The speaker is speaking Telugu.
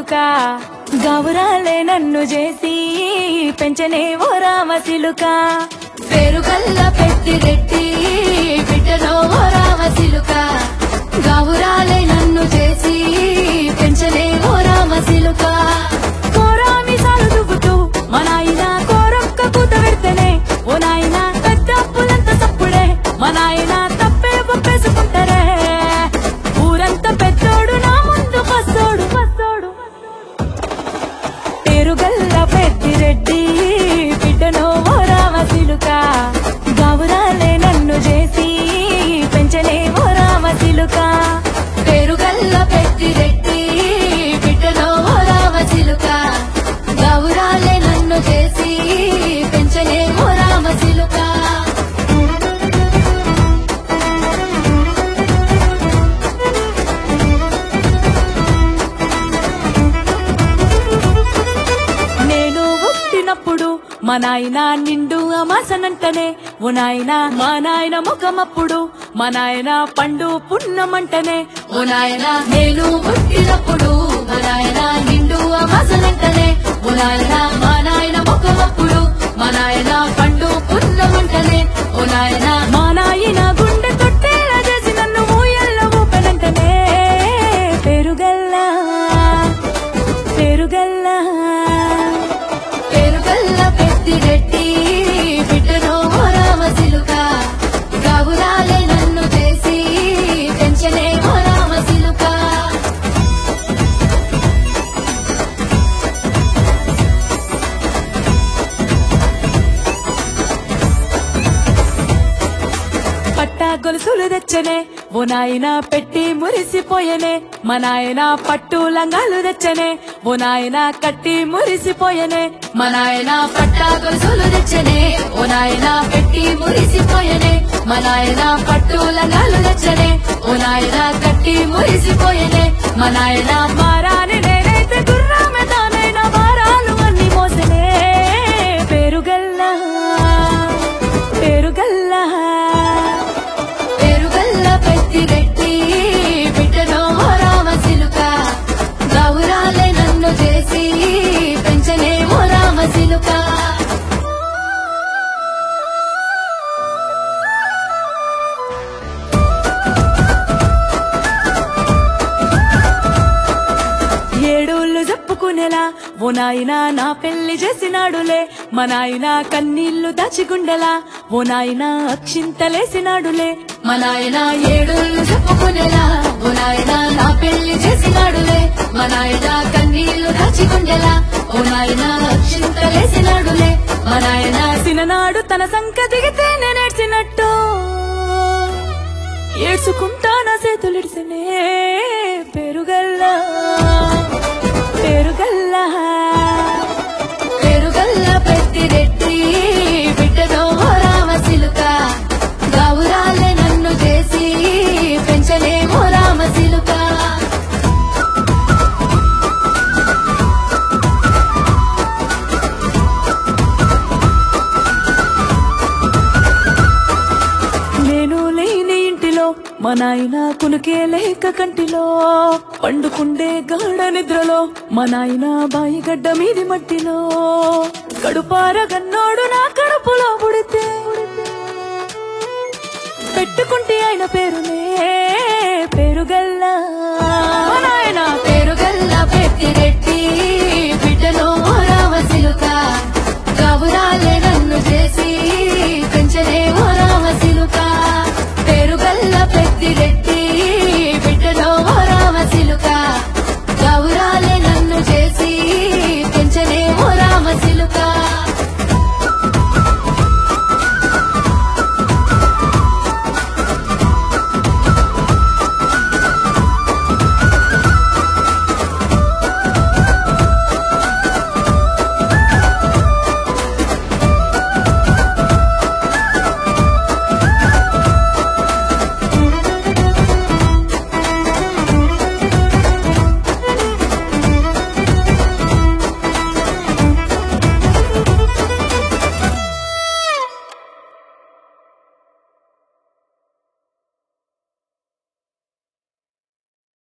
సిలుక గౌరాలే నన్ను చేసి పెంచనే ఓ రామ సిలుక పేరుగల్ల పెట్టి రెట్టి బిడ్డలో ఓ రామ సిలుక గావురాలే నన్ను చేసి పెంచలే ఓ రామ సిలుక కోరామి సాలు దువ్వుతూ మా నాయన కోరొక్క కూత పెడితేనే ఓ నాయన పెద్ద అప్పులంత తప్పుడే మా నాయన తప్పే ఒప్పేసుకుంటారే ఊరంతా పెద్దోడు నా ముందు పස්සోడు పස්සోడు పేరుగల్ల పెద్దిరెడ్డి బిడ్డనో ఓ రామ సిలుక గౌరాలే నన్ను చేసి పెంచలే ఓ రామ సిలుక పేరుగల్ల పెట్టి రెట్టి బిడ్డలో ఓ రామ సిలుక గావురాలే నన్ను చేసి పెంచలే ఓ రామ సిలుక నేను పుట్టినప్పుడు మా నాయన నిండు అమాసనంటనే ఓ నాయన మా నాయన ముఖమప్పుడు మా నాయన పండు పున్నమంటనే ఓ నాయన నేను పుట్టినప్పుడు మా నాయన నిండు అమాసలంటనే ఓ నాయన మా నాయన ముఖమప్పుడు మా నాయన పండు పున్నమంటనే ఓ నాయన మా నాయన గుండె తొట్టేలా చేసి నన్ను ఊయల్ల ఊపనంటనే పెరుగల్లా పెరుగల్లా పేరుగల్ల పెట్టి రెట్టి బిడ్డనో ఓ రామ సిలుక గావురాలే నన్ను చేసి పెంచలే ఓ రామ సిలుక పట్టా గొలుసులు తెచ్చనే ఓ నాయన పెట్టి మురిసిపోయనే మా నాయన పట్టు లంగాలు తెచ్చనే ఓ నాయన కట్టి మురిసిపోయనే మా నాయన పట్టా గొలుసులు తెచ్చనే ఓ నాయన పెట్టి మురిసిపోయనే మా నాయన పట్టు లంగాలు తెచ్చనే ఓ నాయన కట్టి మురిసిపోయనే మా నాయన మారాని నేనైతే గుర్రామె తానైనా మారాలు అన్ని మోసనే పేరుగల్లా పేరుగల్లా పేరుగల్ల పెట్టి రెట్టి బిడ్డనో ఓ రామ సిలుక గౌరాలే నన్ను చేసి పెంచలే ఓ రామ సిలుక ఏడోళ్ళు చెప్పుకునేలా ఓ నాయన నా పెళ్లి చేసినాడులే మా నాయన కన్నీళ్లు దాచిగుండెలా ఓ నాయన అక్షింతలేసినాడులే మా నాయన ఏడుళ్ళు చెప్పుకునేలా ఓ నాయన నా పెళ్లి చేసినాడులే మా నాయన కన్నీళ్లు దాచిగుండెలా ఓ నాయన చింతలేసినాడులే మా నాయన సిననాడు తన సంక దిగితే నేనేడ్చినట్టు ఏడ్చుకుంటా నా చేతులిడిసినే పెరుగల్లా పెరుగల్లా పెరుగల్ల పెట్టి రెట్టి బిడ్డతో ఓ రామ సిలుక గావురాలే నన్ను చేసి పెంచలేమో రామ సిలుక నేను లేని ఇంటిలో మా నాయన కునుకే లేక కంటిలో పండుకుండే గాఢ నిద్రలో మా నాయన బాయి గడ్డ మీది మట్టిలో కడుపార గన్నోడు నా కడుపులో పుడితే పెట్టుకుంటే ఆయన పేరునే పేరుగల్లా మా నాయన